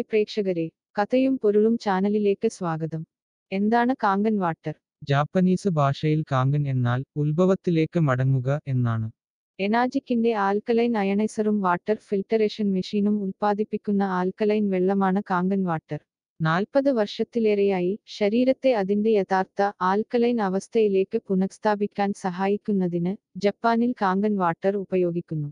പ്രേക്ഷകരെ കഥയും പൊരുളും ചാനലിലേക്ക് സ്വാഗതം എന്താണ് കാങ്കൻ വാട്ടർ ജാപ്പനീസ് ഭാഷയിൽ കാങ്കൻ എന്നാൽ ഉത്ഭവത്തിലേക്ക് മടങ്ങുക എന്നാണ് എനാജിക്കിന്റെ ആൽക്കലൈൻ അയണൈസറും വാട്ടർ ഫിൽട്ടറേഷൻ മെഷീനും ഉൽപ്പാദിപ്പിക്കുന്ന ആൽക്കലൈൻ വെള്ളമാണ് കാങ്കൻ വാട്ടർ നാൽപ്പത് വർഷത്തിലേറെയായി ശരീരത്തെ അതിന്റെ യഥാർത്ഥ ആൽക്കലൈൻ അവസ്ഥയിലേക്ക് പുനഃസ്ഥാപിക്കാൻ സഹായിക്കുന്നതിന് ജപ്പാനിൽ കാങ്കൻ വാട്ടർ ഉപയോഗിക്കുന്നു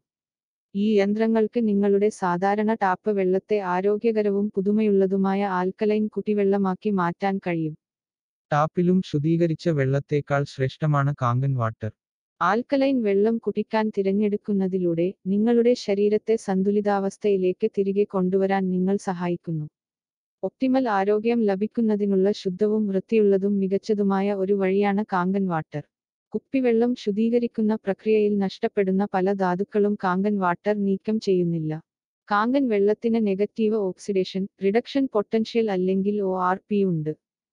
ഈ യന്ത്രങ്ങൾക്ക് നിങ്ങളുടെ സാധാരണ ടാപ്പ് വെള്ളത്തെ ആരോഗ്യകരവും പുതുമയുള്ളതുമായ ആൽക്കലൈൻ കുടിവെള്ളമാക്കി മാറ്റാൻ കഴിയും ടാപ്പിലും ശുദ്ധീകരിച്ച വെള്ളത്തേക്കാൾ ശ്രേഷ്ഠമാണ് കാങ്കൻ വാട്ടർ ആൽക്കലൈൻ വെള്ളം കുടിക്കാൻ തിരഞ്ഞെടുക്കുന്നതിലൂടെ നിങ്ങളുടെ ശരീരത്തെ സന്തുലിതാവസ്ഥയിലേക്ക് തിരികെ കൊണ്ടുവരാൻ നിങ്ങൾ സഹായിക്കുന്നു ഒപ്റ്റിമൽ ആരോഗ്യം ലഭിക്കുന്നതിനുള്ള ശുദ്ധവും വൃത്തിയുള്ളതും മികച്ചതുമായ ഒരു വഴിയാണ് കാങ്കൻ വാട്ടർ കുപ്പിവെള്ളം ശുദ്ധീകരിക്കുന്ന പ്രക്രിയയിൽ നഷ്ടപ്പെടുന്ന പല ധാതുക്കളും കാങ്കൻ വാട്ടർ നീക്കം ചെയ്യുന്നില്ല കാങ്കൻ വെള്ളത്തിന് നെഗറ്റീവ് ഓക്സിഡേഷൻ റിഡക്ഷൻ പൊട്ടൻഷ്യൽ അല്ലെങ്കിൽ ഒ ആർ പി ഉണ്ട്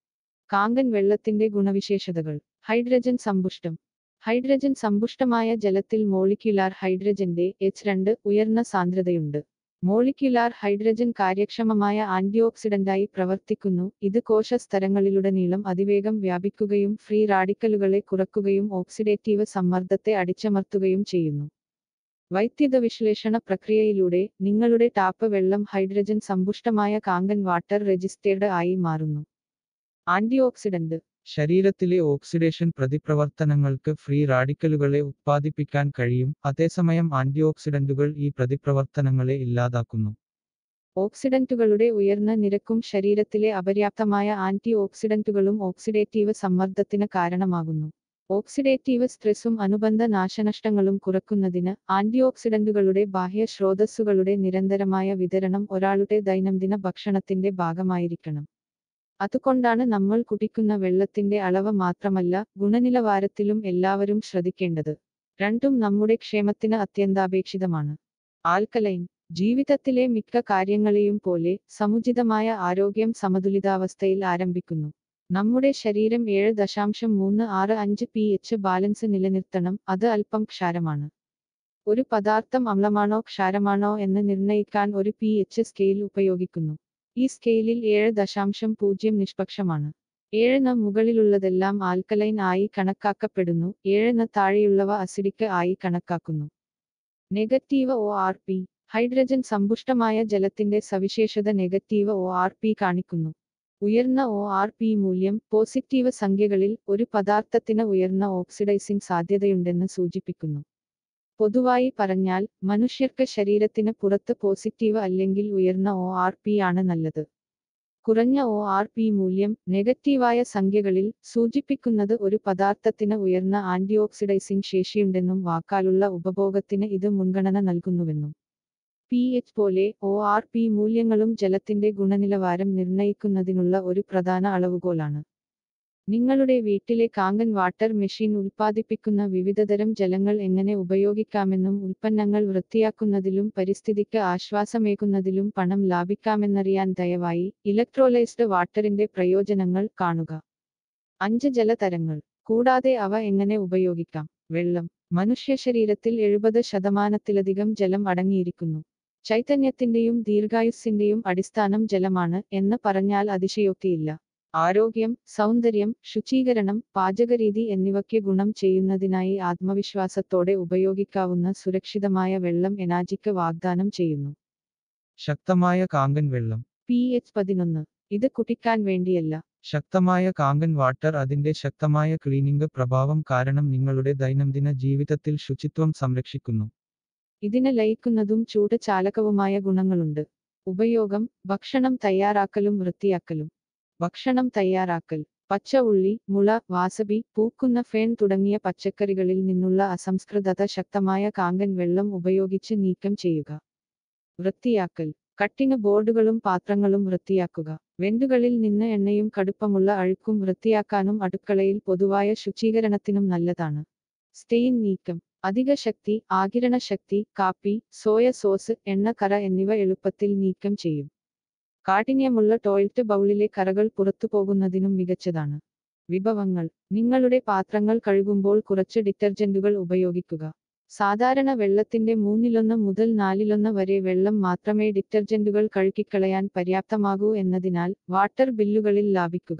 കാങ്കൻ വെള്ളത്തിന്റെ ഗുണവിശേഷതകൾ ഹൈഡ്രജൻ സമ്പുഷ്ടം ഹൈഡ്രജൻ സമ്പുഷ്ടമായ ജലത്തിൽ മോളിക്യുലാർ ഹൈഡ്രജന്റെ എച്ച് രണ്ട് ഉയർന്ന സാന്ദ്രതയുണ്ട് മോളിക്യുലാർ ഹൈഡ്രജൻ കാര്യക്ഷമമായ ആന്റിഓക്സിഡന്റായി പ്രവർത്തിക്കുന്നു ഇത് കോശസ്തരങ്ങളിലുടനീളം അതിവേഗം വ്യാപിക്കുകയും ഫ്രീ റാഡിക്കലുകളെ കുറക്കുകയും ഓക്സിഡേറ്റീവ് സമ്മർദ്ദത്തെ അടിച്ചമർത്തുകയും ചെയ്യുന്നു വൈദ്യുത വിശ്ലേഷണ പ്രക്രിയയിലൂടെ നിങ്ങളുടെ ടാപ്പ് വെള്ളം ഹൈഡ്രജൻ സമ്പുഷ്ടമായ കാങ്കൻ വാട്ടർ രജിസ്റ്റേർഡ് ആയി മാറുന്നു ആന്റിഓക്സിഡന്റ് ശരീരത്തിലെ ഓക്സിഡേഷൻ പ്രതിപ്രവർത്തനങ്ങൾക്ക് ഫ്രീ റാഡിക്കലുകളെ ഉത്പാദിപ്പിക്കാൻ കഴിയും അതേസമയം ആന്റിഓക്സിഡന്റുകൾ ഈ പ്രതിപ്രവർത്തനങ്ങളെ ഇല്ലാതാക്കുന്നു ഓക്സിഡന്റുകളുടെ ഉയർന്ന നിരക്കും ശരീരത്തിലെ അപര്യാപ്തമായ ആന്റി ഓക്സിഡന്റുകളും ഓക്സിഡേറ്റീവ് സമ്മർദ്ദത്തിന് കാരണമാകുന്നു ഓക്സിഡേറ്റീവ് സ്ട്രെസ്സും അനുബന്ധ നാശനഷ്ടങ്ങളും കുറക്കുന്നതിന് ആന്റിഓക്സിഡന്റുകളുടെ ബാഹ്യ സ്രോതസ്സുകളുടെ നിരന്തരമായ വിതരണം ഒരാളുടെ ദൈനംദിന ഭക്ഷണത്തിന്റെ ഭാഗമായിരിക്കണം അതുകൊണ്ടാണ് നമ്മൾ കുടിക്കുന്ന വെള്ളത്തിന്റെ അളവ് മാത്രമല്ല ഗുണനിലവാരത്തിലും എല്ലാവരും ശ്രദ്ധിക്കേണ്ടത് രണ്ടും നമ്മുടെ ക്ഷേമത്തിന് അത്യന്താപേക്ഷിതമാണ് ആൽക്കലൈൻ ജീവിതത്തിലെ മിക്ക കാര്യങ്ങളെയും പോലെ സമുചിതമായ ആരോഗ്യം സമതുലിതാവസ്ഥയിൽ ആരംഭിക്കുന്നു നമ്മുടെ ശരീരം ഏഴ് ദശാംശം മൂന്ന് ആറ് അഞ്ച് പി എച്ച് ബാലൻസ് നിലനിർത്തണം അത് അല്പം ക്ഷാരമാണ് ഒരു പദാർത്ഥം അമ്ലമാണോ ക്ഷാരമാണോ എന്ന് നിർണ്ണയിക്കാൻ ഒരു പി എച്ച് സ്കെയിൽ ഉപയോഗിക്കുന്നു ഈ സ്കെയിലിൽ ഏഴ് ദശാംശം പൂജ്യം നിഷ്പക്ഷമാണ് ഏഴിന് മുകളിലുള്ളതെല്ലാം ആൽക്കലൈൻ ആയി കണക്കാക്കപ്പെടുന്നു ഏഴിന് താഴെയുള്ളവ അസിഡിക് ആയി കണക്കാക്കുന്നു negative O R P hydrogen സമ്പുഷ്ടമായ ജലത്തിന്റെ സവിശേഷത നെഗറ്റീവ് ഒ ആർ പി കാണിക്കുന്നു ഉയർന്ന ഒ ആർ പി മൂല്യം പോസിറ്റീവ് സംഖ്യകളിൽ ഒരു പദാർത്ഥത്തിന് ഉയർന്ന ഓക്സിഡൈസിംഗ് സാധ്യതയുണ്ടെന്ന് സൂചിപ്പിക്കുന്നു പൊതുവായി പറഞ്ഞാൽ മനുഷ്യർക്ക് ശരീരത്തിന് പുറത്ത് പോസിറ്റീവ് അല്ലെങ്കിൽ ഉയർന്ന ഒ ആർ പി ആണ് നല്ലത് കുറഞ്ഞ ഒ ആർ പി മൂല്യം നെഗറ്റീവായ സംഖ്യകളിൽ സൂചിപ്പിക്കുന്നത് ഒരു പദാർത്ഥത്തിന് ഉയർന്ന ആന്റിഓക്സിഡൈസിംഗ് ശേഷിയുണ്ടെന്നും വാക്കാലുള്ള ഉപഭോഗത്തിന് ഇത് മുൻഗണന നൽകുന്നുവെന്നും പി എച്ച് പോലെ ഒ ആർ പി മൂല്യങ്ങളും ജലത്തിന്റെ ഗുണനിലവാരം നിർണ്ണയിക്കുന്നതിനുള്ള ഒരു പ്രധാന അളവുകോലാണ് നിങ്ങളുടെ വീട്ടിലെ കാങ്കൻ വാട്ടർ മെഷീൻ ഉൽപ്പാദിപ്പിക്കുന്ന വിവിധതരം ജലങ്ങൾ എങ്ങനെ ഉപയോഗിക്കാമെന്നും ഉൽപ്പന്നങ്ങൾ വൃത്തിയാക്കുന്നതിലും പരിസ്ഥിതിക്ക് ആശ്വാസമേകുന്നതിലും പണം ലാഭിക്കാമെന്നറിയാൻ ദയവായി ഇലക്ട്രോലൈസ്ഡ് വാട്ടറിന്റെ പ്രയോജനങ്ങൾ കാണുക അഞ്ച് ജലതരങ്ങൾ കൂടാതെ അവ എങ്ങനെ ഉപയോഗിക്കാം വെള്ളം മനുഷ്യ ശരീരത്തിൽ എഴുപത് ശതമാനത്തിലധികം ജലം അടങ്ങിയിരിക്കുന്നു ചൈതന്യത്തിന്റെയും ദീർഘായുസ്സിന്റെയും അടിസ്ഥാനം ജലമാണ് എന്ന് പറഞ്ഞാൽ അതിശയോക്തിയില്ല ആരോഗ്യം സൗന്ദര്യം ശുചീകരണം പാചകരീതി എന്നിവയ്ക്ക് ഗുണം ചെയ്യുന്നതിനായി ആത്മവിശ്വാസത്തോടെ ഉപയോഗിക്കാവുന്ന സുരക്ഷിതമായ വെള്ളം എനാജിക്ക് വാഗ്ദാനം ചെയ്യുന്നു ശക്തമായ കാങ്കൻ വെള്ളം പി എച്ച് പതിനൊന്ന് ഇത് കുടിക്കാൻ വേണ്ടിയല്ല ശക്തമായ കാങ്കൻ വാട്ടർ അതിന്റെ ശക്തമായ ക്ലീനിംഗ് പ്രഭാവം കാരണം നിങ്ങളുടെ ദൈനംദിന ജീവിതത്തിൽ ശുചിത്വം സംരക്ഷിക്കുന്നു ഇതിന് ലയിക്കുന്നതും ചൂട് ചാലകവുമായ ഗുണങ്ങളുണ്ട് ഉപയോഗം ഭക്ഷണം തയ്യാറാക്കലും വൃത്തിയാക്കലും ഭക്ഷണം തയ്യാറാക്കൽ പച്ച ഉള്ളി മുള വാസബി പൂക്കുന്ന ഫേൺ തുടങ്ങിയ പച്ചക്കറികളിൽ നിന്നുള്ള അസംസ്കൃതത ശക്തമായ കാങ്കൻ വെള്ളം ഉപയോഗിച്ച് നീക്കം ചെയ്യുക വൃത്തിയാക്കൽ കട്ടിങ് ബോർഡുകളും പാത്രങ്ങളും വൃത്തിയാക്കുക വെന്റുകളിൽ നിന്ന് എണ്ണയും കടുപ്പമുള്ള അഴുക്കും വൃത്തിയാക്കാനും അടുക്കളയിൽ പൊതുവായ ശുചീകരണത്തിനും നല്ലതാണ് സ്റ്റെയിൻ നീക്കം അധിക ശക്തി ആകിരണ ശക്തി കാപ്പി സോയ സോസ് എണ്ണക്കറ എന്നിവ എളുപ്പത്തിൽ നീക്കം ചെയ്യും കാഠിന്യമുള്ള ടോയ്ലറ്റ് ബൗളിലെ കറകൾ പുറത്തു പോകുന്നതിനും മികച്ചതാണ് വിഭവങ്ങൾ നിങ്ങളുടെ പാത്രങ്ങൾ കഴുകുമ്പോൾ കുറച്ച് ഡിറ്റർജന്റുകൾ ഉപയോഗിക്കുക സാധാരണ വെള്ളത്തിന്റെ മൂന്നിലൊന്ന് മുതൽ നാലിലൊന്ന് വരെ വെള്ളം മാത്രമേ ഡിറ്റർജന്റുകൾ കഴുകിക്കളയാൻ പര്യാപ്തമാകൂ എന്നതിനാൽ വാട്ടർ ബില്ലുകളിൽ ലാഭിക്കുക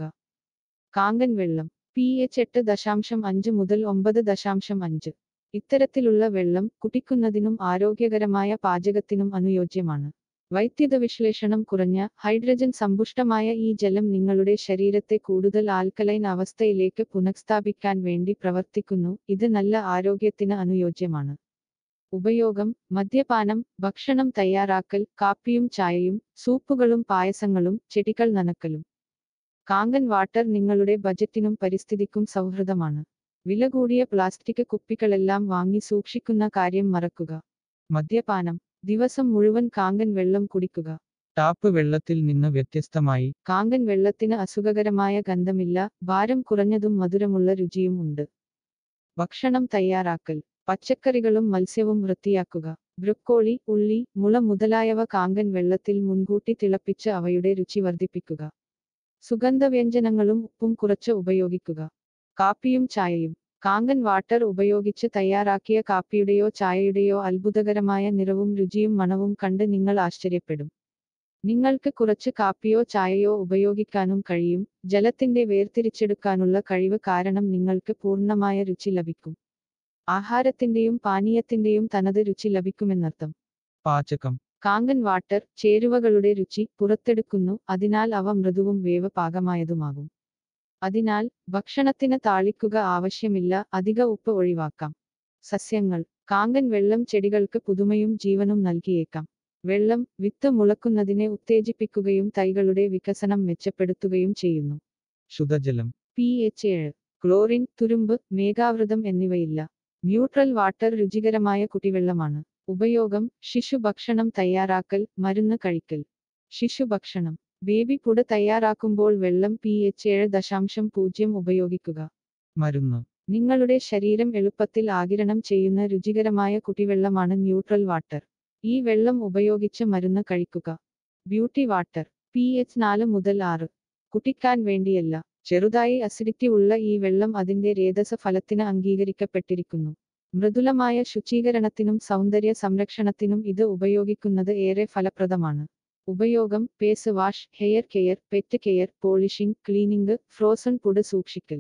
കാങ്കൻ വെള്ളം പി എച്ച് എട്ട് ദശാംശം അഞ്ച് മുതൽ ഒമ്പത് ദശാംശം അഞ്ച് ഇത്തരത്തിലുള്ള വെള്ളം കുടിക്കുന്നതിനും ആരോഗ്യകരമായ പാചകത്തിനും അനുയോജ്യമാണ് വൈദ്യുത വിശ്ലേഷണം കുറഞ്ഞ ഹൈഡ്രജൻ സമ്പുഷ്ടമായ ഈ ജലം നിങ്ങളുടെ ശരീരത്തെ കൂടുതൽ ആൽക്കലൈൻ അവസ്ഥയിലേക്ക് പുനഃസ്ഥാപിക്കാൻ വേണ്ടി പ്രവർത്തിക്കുന്നു ഇത് നല്ല ആരോഗ്യത്തിന് അനുയോജ്യമാണ് ഉപയോഗം മദ്യപാനം ഭക്ഷണം തയ്യാറാക്കൽ കാപ്പിയും ചായയും സൂപ്പുകളും പായസങ്ങളും ചെടികൾ നനക്കലും കാങ്കൻ വാട്ടർ നിങ്ങളുടെ ബജറ്റിനും പരിസ്ഥിതിക്കും സൗഹൃദമാണ് വില കൂടിയ പ്ലാസ്റ്റിക് കുപ്പികളെല്ലാം വാങ്ങി സൂക്ഷിക്കുന്ന കാര്യം മറക്കുക മദ്യപാനം ദിവസം മുഴുവൻ കാങ്കൻ വെള്ളം കുടിക്കുക ടാപ്പ് വെള്ളത്തിൽ നിന്ന് വ്യത്യസ്തമായി കാങ്കൻ വെള്ളത്തിന് അസുഖകരമായ ഗന്ധമില്ല ഭാരം കുറഞ്ഞതും മധുരമുള്ള രുചിയും ഉണ്ട് ഭക്ഷണം തയ്യാറാക്കൽ പച്ചക്കറികളും മത്സ്യവും വൃത്തിയാക്കുക ബ്രൊക്കോളി ഉള്ളി മുള മുതലായവ കാങ്കൻ വെള്ളത്തിൽ മുൻകൂട്ടി തിളപ്പിച്ച് അവയുടെ രുചി വർദ്ധിപ്പിക്കുക സുഗന്ധവ്യഞ്ജനങ്ങളും ഉപ്പും കുറച്ച് ഉപയോഗിക്കുക കാപ്പിയും ചായയും കാങ്കൻ വാട്ടർ ഉപയോഗിച്ച് തയ്യാറാക്കിയ കാപ്പിയുടെയോ ചായയുടെയോ അത്ഭുതകരമായ നിറവും രുചിയും മണവും കണ്ട് നിങ്ങൾ ആശ്ചര്യപ്പെടും നിങ്ങൾക്ക് കുറച്ച് കാപ്പിയോ ചായയോ ഉപയോഗിക്കാനും കഴിയും ജലത്തിന്റെ വേർതിരിച്ചെടുക്കാനുള്ള കഴിവ് കാരണം നിങ്ങൾക്ക് പൂർണ്ണമായ രുചി ലഭിക്കും ആഹാരത്തിന്റെയും പാനീയത്തിന്റെയും തനത് രുചി ലഭിക്കുമെന്നർത്ഥം പാചകം കാങ്കൻ വാട്ടർ ചേരുവകളുടെ രുചി പുറത്തെടുക്കുന്നു അതിനാൽ അവ മൃദുവും വേവ് പാകമായതുമാകും അതിനാൽ ഭക്ഷണത്തിന് താളിക്കുക ആവശ്യമില്ല അധിക ഉപ്പ് ഒഴിവാക്കാം സസ്യങ്ങൾ കാങ്കൻ വെള്ളം ചെടികൾക്ക് പുതുമയും ജീവനും നൽകിയേക്കാം വെള്ളം വിത്ത് മുളക്കുന്നതിനെ ഉത്തേജിപ്പിക്കുകയും തൈകളുടെ വികസനം മെച്ചപ്പെടുത്തുകയും ചെയ്യുന്നു ശുദ്ധജലം പി എച്ച് ഏഴ് ക്ലോറിൻ തുരുമ്പ് മേഘാവൃതം എന്നിവയില്ല ന്യൂട്രൽ വാട്ടർ രുചികരമായ കുടിവെള്ളമാണ് ഉപയോഗം ശിശു ഭക്ഷണം തയ്യാറാക്കൽ മരുന്ന് കഴിക്കൽ ശിശു ഭക്ഷണം ബേബി പുട തയ്യാറാക്കുമ്പോൾ വെള്ളം പി എച്ച് ഏഴ് ദശാംശം പൂജ്യം ഉപയോഗിക്കുക മരുന്ന് നിങ്ങളുടെ ശരീരം എളുപ്പത്തിൽ ആഗിരണം ചെയ്യുന്ന രുചികരമായ കുടിവെള്ളമാണ് ന്യൂട്രൽ വാട്ടർ ഈ വെള്ളം ഉപയോഗിച്ച് മരുന്ന് കഴിക്കുക ബ്യൂട്ടി വാട്ടർ പി എച്ച് നാല് മുതൽ ആറ് കുടിക്കാൻ വേണ്ടിയല്ല ചെറുതായി അസിഡിറ്റി ഉള്ള ഈ വെള്ളം അതിന്റെ രേതസ ഫലത്തിന് അംഗീകരിക്കപ്പെട്ടിരിക്കുന്നു മൃദുലമായ ശുചീകരണത്തിനും സൗന്ദര്യ സംരക്ഷണത്തിനും ഇത് ഉപയോഗിക്കുന്നത് ഏറെ ഫലപ്രദമാണ് ഉപയോഗം face wash hair care pet care polishing cleaning frozen പുട സൂക്ഷിക്കൽ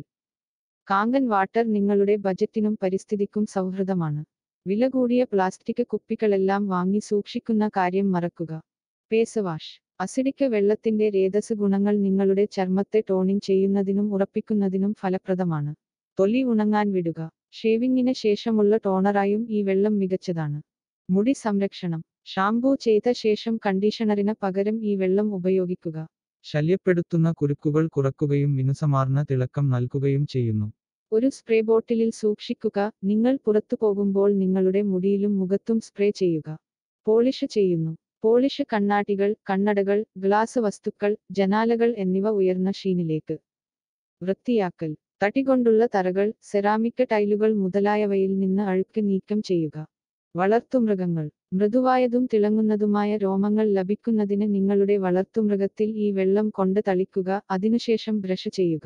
കാങ്കൻ വാട്ടർ നിങ്ങളുടെ ബജറ്റിനും പരിസ്ഥിതിക്കും സൗഹൃദമാണ് വില കൂടിയ പ്ലാസ്റ്റിക് കുപ്പികളെല്ലാം വാങ്ങി സൂക്ഷിക്കുന്ന കാര്യം മറക്കുക പേസ് വാഷ് അസിഡിക് വെള്ളത്തിന്റെ രേതസ് ഗുണങ്ങൾ നിങ്ങളുടെ ചർമ്മത്തെ ടോണിംഗ് ചെയ്യുന്നതിനും ഉറപ്പിക്കുന്നതിനും ഫലപ്രദമാണ് തൊലി ഉണങ്ങാൻ വിടുക ഷേവിങ്ങിന് ശേഷമുള്ള ടോണറായും ഈ വെള്ളം മികച്ചതാണ് മുടി സംരക്ഷണം ഷാംപൂ ചെയ്ത ശേഷം കണ്ടീഷണറിന് പകരം ഈ വെള്ളം ഉപയോഗിക്കുക ശല്യപ്പെടുത്തുന്ന കുരുക്കുകൾ കുറക്കുകയും മിനുസമാർന്ന തിളക്കം നൽകുകയും ചെയ്യുന്നു ഒരു സ്പ്രേ ബോട്ടിലിൽ സൂക്ഷിക്കുക നിങ്ങൾ പുറത്തു പോകുമ്പോൾ നിങ്ങളുടെ മുടിയിലും മുഖത്തും സ്പ്രേ ചെയ്യുക പോളിഷ് ചെയ്യുന്നു പോളിഷ് കണ്ണാടികൾ കണ്ണടകൾ ഗ്ലാസ് വസ്തുക്കൾ ജനാലകൾ എന്നിവ ഉയർന്ന ഷീനിലേക്ക് വൃത്തിയാക്കൽ തടികൊണ്ടുള്ള തറകൾ സെറാമിക് ടൈലുകൾ മുതലായവയിൽ നിന്ന് അഴുക്ക് നീക്കം ചെയ്യുക വളർത്തുമൃഗങ്ങൾ മൃദുവായതും തിളങ്ങുന്നതുമായ രോമങ്ങൾ ലഭിക്കുന്നതിന് നിങ്ങളുടെ വളർത്തുമൃഗത്തിൽ ഈ വെള്ളം കൊണ്ട് തളിക്കുക അതിനുശേഷം ബ്രഷ് ചെയ്യുക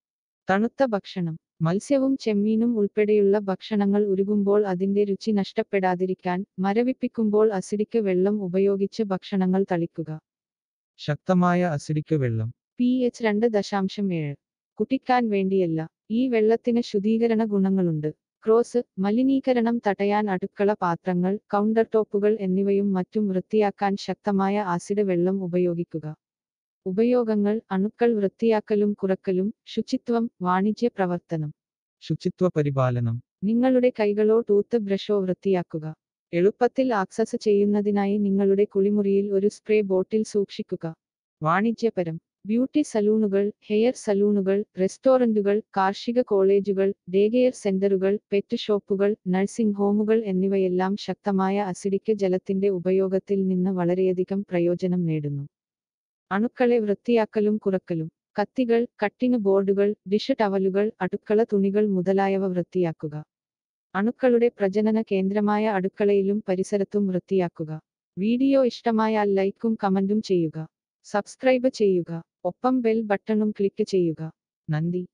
തണുത്ത ഭക്ഷണം മത്സ്യവും ചെമ്മീനും ഉൾപ്പെടെയുള്ള ഭക്ഷണങ്ങൾ ഉരുകുമ്പോൾ അതിന്റെ രുചി നഷ്ടപ്പെടാതിരിക്കാൻ മരവിപ്പിക്കുമ്പോൾ അസിഡിക്ക് വെള്ളം ഉപയോഗിച്ച് ഭക്ഷണങ്ങൾ തളിക്കുക ശക്തമായ അസിഡിക്ക് വെള്ളം പി എച്ച് രണ്ട് ദശാംശം ഏഴ് കുടിക്കാൻ വേണ്ടിയല്ല ഈ വെള്ളത്തിന് ശുദ്ധീകരണ ഗുണങ്ങളുണ്ട് ക്രോസ് മലിനീകരണം തടയാൻ അടുക്കള പാത്രങ്ങൾ കൗണ്ടർ ടോപ്പുകൾ എന്നിവയും മറ്റും വൃത്തിയാക്കാൻ ശക്തമായ ആസിഡ് വെള്ളം ഉപയോഗിക്കുക ഉപയോഗങ്ങൾ അണുക്കൾ വൃത്തിയാക്കലും കുറക്കലും ശുചിത്വം വാണിജ്യ പ്രവർത്തനം ശുചിത്വ പരിപാലനം നിങ്ങളുടെ കൈകളോ ടൂത്ത് ബ്രഷോ വൃത്തിയാക്കുക എളുപ്പത്തിൽ ആക്സസ് ചെയ്യുന്നതിനായി നിങ്ങളുടെ കുളിമുറിയിൽ ഒരു സ്പ്രേ ബോട്ടിൽ സൂക്ഷിക്കുക വാണിജ്യപരം ബ്യൂട്ടി സലൂണുകൾ ഹെയർ സലൂണുകൾ റെസ്റ്റോറന്റുകൾ കാർഷിക കോളേജുകൾ ഡേ കെയർ സെന്ററുകൾ പെറ്റ് ഷോപ്പുകൾ നഴ്സിംഗ് ഹോമുകൾ എന്നിവയെല്ലാം ശക്തമായ അസിഡിക് ജലത്തിന്റെ ഉപയോഗത്തിൽ നിന്ന് വളരെയധികം പ്രയോജനം നേടുന്നു അണുക്കളെ വൃത്തിയാക്കലും കുറക്കലും കത്തികൾ കട്ടിങ് ബോർഡുകൾ ഡിഷ് ടവലുകൾ അടുക്കള തുണികൾ മുതലായവ വൃത്തിയാക്കുക അണുക്കളുടെ പ്രജനന കേന്ദ്രമായ അടുക്കളയിലും പരിസരത്തും വൃത്തിയാക്കുക വീഡിയോ ഇഷ്ടമായാൽ ലൈക്കും കമന്റും ചെയ്യുക സബ്സ്ക്രൈബ് ചെയ്യുക ഒപ്പം ബെൽ ബട്ടണും ക്ലിക്ക് ചെയ്യുക നന്ദി